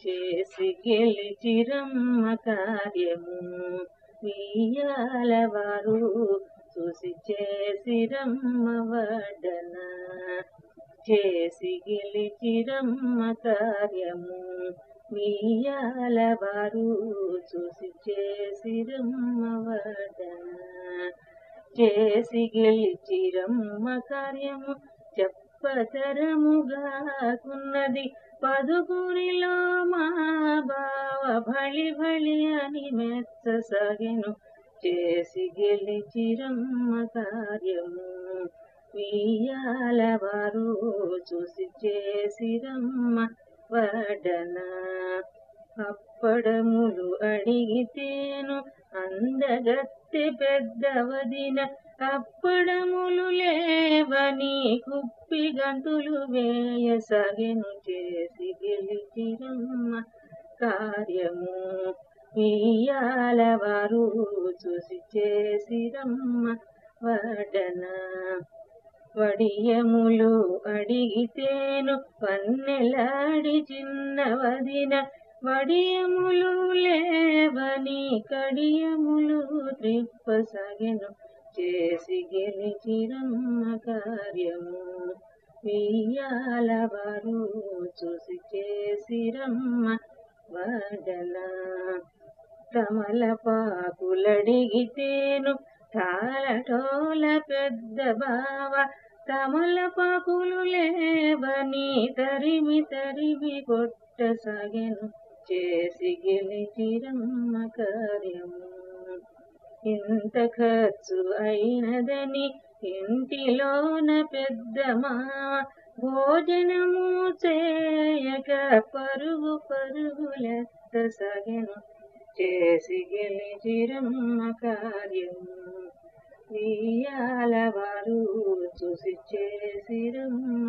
చేసి గెలిచిరమ్మ కార్యము వియ్యాల వారు చూసి చేసిరమ్మ వడ్డన చేసి గెలిచిరమ్మ కార్యము వియ్యాల వారు చూసి చేసిరమ్మ వడ్డన చేసి గెలిచిరమ్మ కార్యము చెప్పతరముగాకున్నది పదుగురిలో మా బావ భళి భళి అని మెచ్చసాగెను చేసి గెలిచిరమ్మ కార్యము వియ్యాల వారు చూసి చేసిరమ్మ వడన అప్పడములు అడిగితేను అందగత్తె పెద్దవదిన అప్పడములు లేవని కుప్పి గంతులు వేయసాగెను చేసి గెలిచిరమ్మ కార్యము వియ్యాల వారు చూసి చేసిరమ్మ వడన వడియములు అడిగితేను పన్నెలాడి చిన్నవదిన వడియములు లేవని కడియములు త్రిప్పసాగెను చేసి గెలిచిరమ్మ కార్యము వియ్యాల వారు చూసి చేసిరమ్మ వదన తమలపాకులడిగితేను తాళటోల పెద్ద బావ తమలపాకులు లేవని తరిమి తరిమి కొట్టసాగెను చేసి గెలిచిరమ్మ కార్యము ఇంత ఖర్చు అయినదని ఇంటిలోన పెద్ద మావ భోజనము చేయక పరుగు పరుగులెత్త సగెను చేసి గెలిచిరమ్మ కార్యము వియ్యాల వారు చూసి చేసిరమ్మ